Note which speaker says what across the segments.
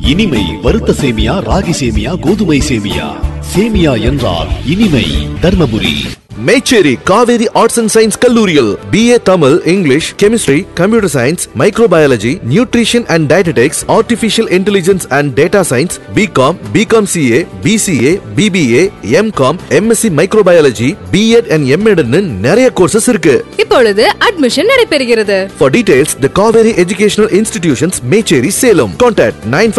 Speaker 1: இனிமை வறுத்த சேமியா ராகி சேமியா கோதுமை சேமியா சேமியா என்றால் இனிமை Dharmapuri
Speaker 2: Mecheri Kaveri arts and science கல்லூரியில் BA Tamil English chemistry computer science microbiology nutrition and dietetics artificial intelligence and data science BCom BCom CA BCA BBA MCom MSc microbiology BEd and எம்எட்னு நிறைய கோர்சஸ் இருக்கு
Speaker 3: இப்பொழுது அட்மிஷன் நடைபெறுகிறது
Speaker 2: For details, the Kaveri Educational Institutions, Mecheri, Salem. Contact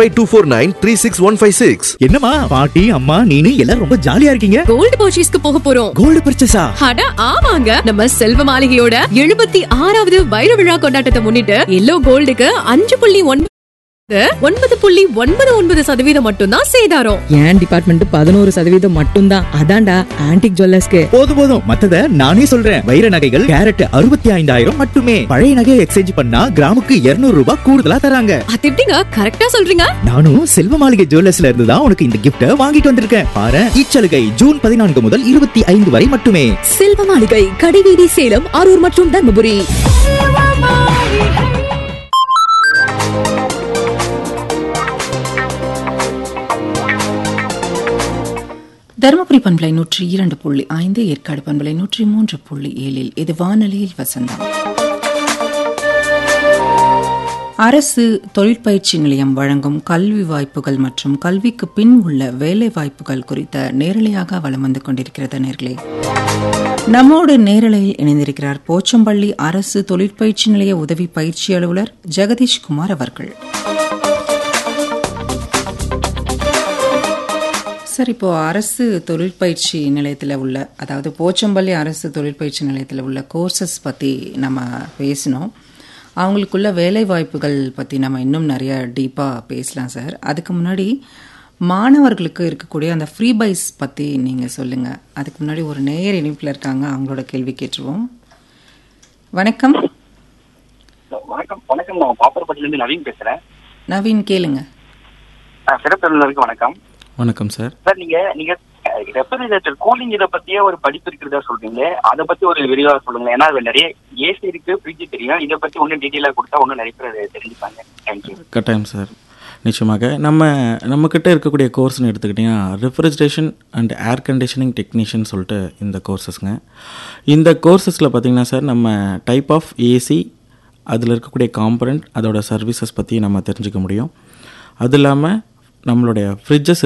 Speaker 2: 95249
Speaker 4: என்னம்மா பாட்டி அம்மா நீனு எல்லாம் ரொம்ப ஜாலியா இருக்கீங்க
Speaker 3: கோல்டு பர்ச்சேஸ்க்கு போக போறோம்
Speaker 4: கோல்டு பர்ச்சேஸா
Speaker 3: அட ஆமாங்க நம்ம செல்வ மாளிகையோட எழுபத்தி ஆறாவது வைர விழா கொண்டாட்டத்தை முன்னிட்டு எல்லோ கோல்டுக்கு அஞ்சு புள்ளி ஒன்பது ஒன்பது புள்ளி ஒன்பது ஒன்பது சதவீதம் மட்டும்தான் சேதாரம்
Speaker 5: என் டிபார்ட்மெண்ட் பதினோரு சதவீதம் மட்டும்தான் அதான்டா ஆன்டிக் ஜுவல்லர்ஸ்க்கு
Speaker 4: போதும் போதும் மத்தத நானே சொல்றேன் வைர நகைகள் கேரட் அறுபத்தி ஐந்தாயிரம் மட்டுமே பழைய நகையை எக்ஸ்சேஞ்ச் பண்ணா கிராமுக்கு 200 ரூபாய் கூடுதலா தராங்க
Speaker 3: அது எப்படிங்க கரெக்டா சொல்றீங்க
Speaker 4: நானும் செல்வ மாளிகை ஜுவல்லர்ஸ்ல இருந்து தான் உனக்கு இந்த கிஃப்ட வாங்கிட்டு வந்திருக்கேன் பாரு இச்சலுகை ஜூன் பதினான்கு முதல் இருபத்தி ஐந்து வரை மட்டுமே
Speaker 3: செல்வ மாளிகை கடிவீதி சேலம் அரூர் மற்றும் தர்மபுரி
Speaker 6: தருமபுரி பண்பலை நூற்றி இரண்டு புள்ளி ஐந்து ஏற்காடு பண்பலை நூற்றி மூன்று புள்ளி ஏழில் இது வானொலியில் வசந்தம் அரசு தொழிற்பயிற்சி நிலையம் வழங்கும் கல்வி வாய்ப்புகள் மற்றும் கல்விக்கு பின் உள்ள வேலை வாய்ப்புகள் குறித்த நேரலையாக வலம் வந்து கொண்டிருக்கிறது நேர்களே நம்மோடு நேரலையில் இணைந்திருக்கிறார் போச்சம்பள்ளி அரசு தொழிற்பயிற்சி நிலைய உதவி பயிற்சி அலுவலர் ஜெகதீஷ்குமார் அவர்கள் சார் இப்போ அரசு தொழிற்பயிற்சி நிலையத்தில் உள்ள அதாவது போச்சம்பள்ளி அரசு தொழிற்பயிற்சி நிலையத்தில் உள்ள கோர்சஸ் பற்றி நம்ம பேசினோம் அவங்களுக்குள்ள வேலை வாய்ப்புகள் பற்றி நம்ம இன்னும் நிறைய டீப்பாக பேசலாம் சார் அதுக்கு முன்னாடி மாணவர்களுக்கு இருக்கக்கூடிய அந்த ஃப்ரீ பைஸ் பற்றி நீங்கள் சொல்லுங்கள் அதுக்கு முன்னாடி ஒரு நேயர் இணைப்பில் இருக்காங்க அவங்களோட கேள்வி கேட்டுருவோம் வணக்கம்
Speaker 7: வணக்கம் வணக்கம் நான் பாப்பரப்பட்டிலேருந்து நவீன் பேசுறேன்
Speaker 6: நவீன் கேளுங்க
Speaker 7: ஆ, சிறப்பிரிவினருக்கு வணக்கம்
Speaker 8: வணக்கம் சார்
Speaker 7: சார் நீங்க நீங்க ரெஃப்ரிஜரேட்டர் கூலிங் இதை பத்தியே ஒரு படிப்பு இருக்கிறதா சொல்றீங்க அதை பத்தி ஒரு விரிவாக சொல்லுங்க ஏன்னா அது நிறைய ஏசி இருக்கு ஃப்ரிட்ஜ் தெரியும் இதை பத்தி ஒன்றும் டீட்டெயிலாக கொடுத்தா ஒன்றும் நிறைய பேர் அதை தெரிஞ்சுப்பாங்க தேங்க்யூ
Speaker 8: கட்டாயம் சார் நிச்சயமாக நம்ம நம்மக்கிட்ட இருக்கக்கூடிய கோர்ஸ்னு எடுத்துக்கிட்டிங்கன்னா refrigeration and air conditioning technician சொல்லிட்டு இந்த கோர்சஸ்ங்க இந்த கோர்சஸில் பார்த்தீங்கன்னா சார் நம்ம டைப் ஆஃப் ஏசி அதில் இருக்கக்கூடிய காம்பனண்ட் அதோட சர்வீசஸ் பற்றி நம்ம தெரிஞ்சுக்க முடியும் அது இல்லாமல் நம்மளுடைய ஃப்ரிட்ஜஸ்